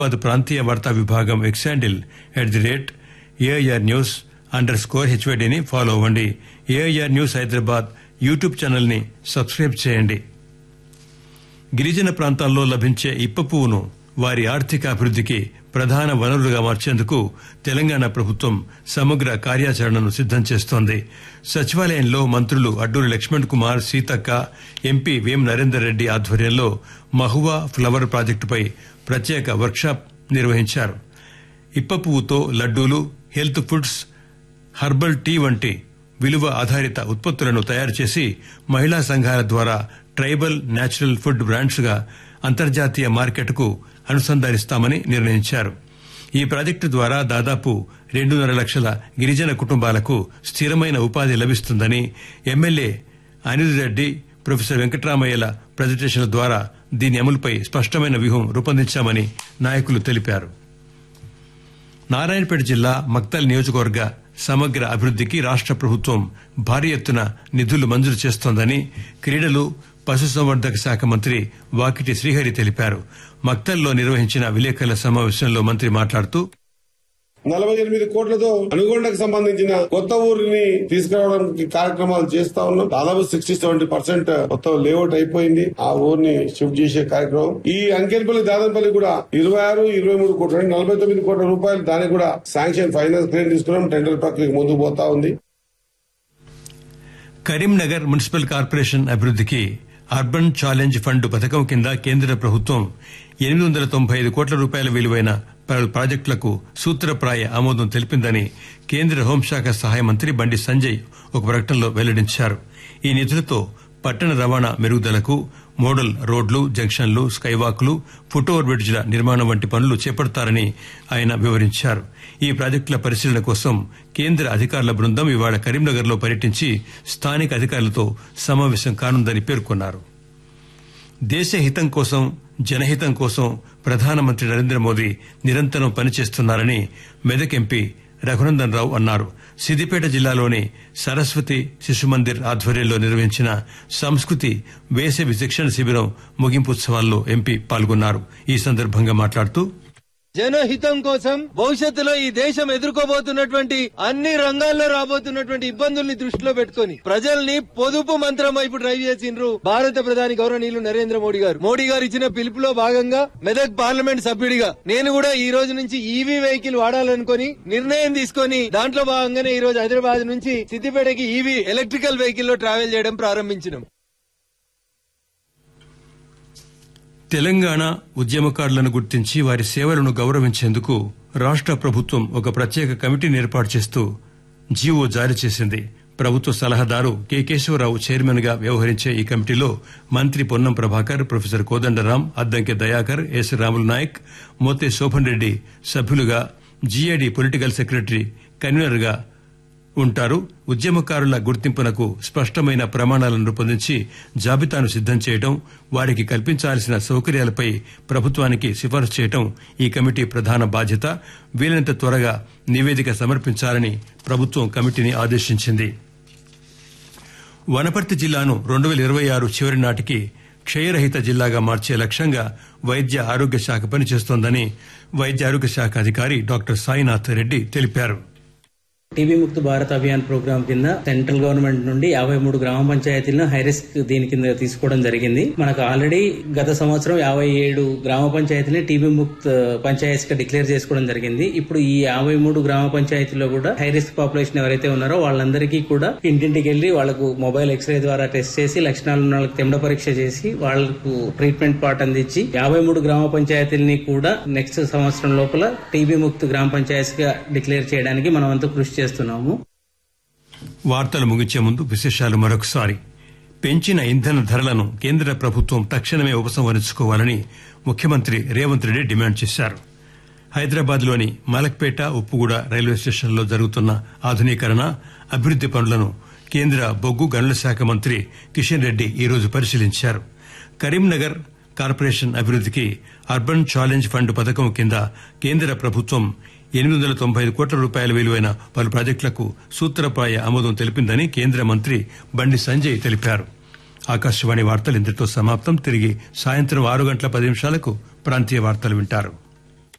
హైదరాబాద్ ప్రాంతీయ వార్తా విభాగం X handle at the rate AIR news underscore హెచ్వైడిని ఫాలో అవ్వండి AIR news Hyderabad YouTube channel ని సబ్స్క్రైబ్ చేయండి గిరిజన ప్రాంతాల్లో లభించే ఇప్ప పువ్వును వారి ఆర్థిక అభివృద్దికి ప్రధాన వనరులుగా మార్చేందుకు తెలంగాణ ప్రభుత్వం సమగ్ర కార్యాచరణను సిద్దం చేస్తోంది సచివాలయంలో మంత్రులు అడ్డూరి లక్ష్మణ్ కుమార్ సీతక్క ఎంపీ వేం నరేందర్ రెడ్డి ఆధ్వర్యంలో మహువా ఫ్లవర్ ప్రాజెక్టుపై ప్రత్యేక వర్క్షాప్ నిర్వహించారు ఇప్ప పువ్వుతో లడ్డూలు హెల్త్ ఫుడ్స్ హర్బల్ టీ వంటి విలువ ఆధారిత ఉత్పత్తులను తయారు చేసి మహిళా సంఘాల ద్వారా ట్రైబల్ నేచురల్ ఫుడ్ బ్రాండ్స్ గా అంతర్జాతీయ మార్కెట్కు అనుసంధానిస్తామని నిర్ణయించారు ఈ ప్రాజెక్టు ద్వారా దాదాపు రెండున్నర లక్షల గిరిజన కుటుంబాలకు స్థిరమైన ఉపాధి లభిస్తుందని ఎమ్మెల్యే అనిల్ రెడ్డి ప్రొఫెసర్ వెంకటరామయ్యల ప్రజెంటేషన్ల ద్వారా దీని అమలుపై స్పష్టమైన వ్యూహం రూపొందించామని నాయకులు తెలిపారు నారాయణపేట జిల్లా మక్తల్ నియోజకవర్గ సమగ్ర అభివృద్దికి రాష్ట ప్రభుత్వం భారీ ఎత్తున నిధులు మంజూరు చేస్తోందని క్రీడలు పశుసంవర్ధక శాఖ మంత్రి వాకిటి శ్రీహరి తెలిపారు మక్తల్లో నిర్వహించిన విలేకరుల సమావేశంలో మంత్రి మాట్లాడుతూ నలభై ఎనిమిది కోట్లతో అనుగొండకు సంబంధించిన కొత్త ఊరిని తీసుకురావడానికి కార్యక్రమాలు చేస్తా ఉన్నాం దాదాపు సిక్స్టీ సెవెంటీ పర్సెంట్ మొత్తం లేఅవుట్ అయిపోయింది ఆ ఊరిని షిఫ్ట్ చేసే కార్యక్రమం ఈ అంకెల్పల్లి దాదంపల్లి కూడా ఇరవై ఆరు ఇరవై మూడు కోట్ల అంటే నలభై తొమ్మిది కోట్ల రూపాయలు దానికి కూడా శాంక్షన్ ఫైనాన్స్ క్లియర్ తీసుకున్నాం టెండర్ ప్రక్రియ ముందుకు పోతా ఉంది కరీంనగర్ మున్సిపల్ కార్పొరేషన్ అభివృద్దికి అర్బన్ ఛాలెంజ్ ఫండ్ పథకం కింద కేంద్ర ప్రభుత్వం ఎనిమిది వందల తొంభై ఐదు కోట్ల రూపాయల విలువైన పలు ప్రాజెక్టులకు సూత్రప్రాయ ఆమోదం తెలిపిందని కేంద్ర హోంశాఖ సహాయ మంత్రి బండి సంజయ్ ఒక ప్రకటనలో వెల్లడించారు ఈ నిధులతో పట్టణ రవాణా మెరుగుదలకు మోడల్ రోడ్లు జంక్షన్లు స్కైవాక్లు ఫుట్ఓవర్ బ్రిడ్జిల నిర్మాణం వంటి పనులు చేపడతారని ఆయన వివరించారు ఈ ప్రాజెక్టుల పరిశీలన కోసం కేంద్ర అధికారుల బృందం ఇవాళ కరీంనగర్లో పర్యటించి స్థానిక అధికారులతో సమావేశం కానుందని పేర్కొన్నారు దేశ హితం కోసం జనహితం కోసం ప్రధానమంత్రి నరేంద్ర మోదీ నిరంతరం పనిచేస్తున్నారని మెదక్ ఎంపీ రఘునందన్ రావు అన్నారు సిద్దిపేట జిల్లాలోని సరస్వతి శిశుమందిర్ ఆధ్వర్యంలో నిర్వహించిన సంస్కృతి వేసవి శిక్షణ శిబిరం ముగింపుత్సవాల్లో ఎంపీ పాల్గొన్నారు ఈ సందర్భంగా మాట్లాడుతూ జనహితం కోసం భవిష్యత్తులో ఈ దేశం ఎదుర్కోబోతున్నటువంటి అన్ని రంగాల్లో రాబోతున్నటువంటి ఇబ్బందుల్ని దృష్టిలో పెట్టుకొని ప్రజల్ని పొదుపు మంత్రం వైపు డ్రైవ్ చేసిండ్రు భారత ప్రధాని గౌరవనీయులు నరేంద్ర మోడీ గారు మోడీ గారు ఇచ్చిన పిలుపులో భాగంగా మెదక్ పార్లమెంట్ సభ్యుడిగా నేను కూడా ఈ రోజు నుంచి ఈవీ వెహికల్ వాడాలనుకొని నిర్ణయం తీసుకొని దాంట్లో భాగంగానే ఈ రోజు హైదరాబాద్ నుంచి సిద్దిపేటకి ఈవీ ఎలక్ట్రికల్ వెహికల్ లో ట్రావెల్ చేయడం ప్రారంభించినాం తెలంగాణ ఉద్యమకారులను గుర్తించి వారి సేవలను గౌరవించేందుకు రాష్ట ప్రభుత్వం ఒక ప్రత్యేక కమిటీని ఏర్పాటు చేస్తూ జీవో జారీ చేసింది ప్రభుత్వ సలహాదారు కె కేశవరావు చైర్మన్ గా వ్యవహరించే ఈ కమిటీలో మంత్రి పొన్నం ప్రభాకర్ ప్రొఫెసర్ కోదండరాం అద్దంకి దయాకర్ ఎస్ రాములు నాయక్ మోతే శోభన్ రెడ్డి సభ్యులుగా జీఏడీ పొలిటికల్ సెక్రటరీ కన్వీనర్ గా ఉంటారు ఉద్యమకారుల గుర్తింపునకు స్పష్టమైన ప్రమాణాలను రూపొందించి జాబితాను సిద్దం చేయడం వారికి కల్పించాల్సిన సౌకర్యాలపై ప్రభుత్వానికి సిఫారసు చేయడం ఈ కమిటీ ప్రధాన బాధ్యత వీలైనంత త్వరగా నివేదిక సమర్పించాలని ప్రభుత్వం కమిటీని ఆదేశించింది వనపర్తి జిల్లాను రెండు వేల ఇరవై ఆరు చివరి నాటికి క్షయరహిత జిల్లాగా మార్చే లక్ష్యంగా వైద్య ఆరోగ్య శాఖ పనిచేస్తోందని వైద్య ఆరోగ్య శాఖ అధికారి డాక్టర్ సాయినాథ్ రెడ్డి తెలిపారు టీబీ ముక్త భారత్ అభియాన్ ప్రోగ్రామ్ కింద సెంట్రల్ గవర్నమెంట్ నుండి యాభై మూడు గ్రామ పంచాయతీలను హై రిస్క్ దీని కింద తీసుకోవడం జరిగింది మనకు ఆల్రెడీ గత సంవత్సరం యాభై ఏడు గ్రామ పంచాయతీని టీబీ ముక్త్ పంచాయతీస్ గా డిక్లేర్ చేసుకోవడం జరిగింది ఇప్పుడు ఈ యాభై మూడు గ్రామ పంచాయతీలో కూడా హై రిస్క్ పాపులేషన్ ఎవరైతే ఉన్నారో వాళ్ళందరికీ కూడా ఇంటింటికి వెళ్లి వాళ్ళకు మొబైల్ ఎక్స్రే ద్వారా టెస్ట్ చేసి లక్షణాలు ఉన్న వాళ్ళకి తెండ పరీక్ష చేసి వాళ్ళకు ట్రీట్మెంట్ పార్ట్ అందించి యాభై మూడు గ్రామ పంచాయతీలని కూడా నెక్స్ట్ సంవత్సరం లోపల టీబీ ముక్త్ గ్రామ పంచాయతీస్ గా డిక్లేర్ చేయడానికి మనం అంతా కృషి చేస్తున్నాము వార్తలు ముగించే ముందు విశేషాలు మరొకసారి పెంచిన ఇంధన ధరలను కేంద్ర ప్రభుత్వం తక్షణమే ఉపసంహరించుకోవాలని ముఖ్యమంత్రి రేవంత్ రెడ్డి డిమాండ్ చేశారు హైదరాబాద్ లోని మలక్పేట ఉప్పుగూడ రైల్వే స్టేషన్లో జరుగుతున్న ఆధునీకరణ అభివృద్ది పనులను కేంద్ర బొగ్గు గనుల శాఖ మంత్రి కిషన్ రెడ్డి ఈరోజు పరిశీలించారు కరీంనగర్ కార్పొరేషన్ అభివృద్దికి అర్బన్ ఛాలెంజ్ ఫండ్ పథకం కింద కేంద్ర ప్రభుత్వం ఎనిమిది వందల తొంభై ఐదు కోట్ల రూపాయల విలువైన పలు ప్రాజెక్టులకు సూత్రప్రాయ ఆమోదం తెలిపిందని కేంద్ర మంత్రి బండి సంజయ్ తెలిపారు ఆకాశవాణి వార్తలు ఇంతటితో సమాప్తం తిరిగి సాయంత్రం ఆరు గంటల పది నిమిషాలకు ప్రాంతీయ వార్తలు వింటారు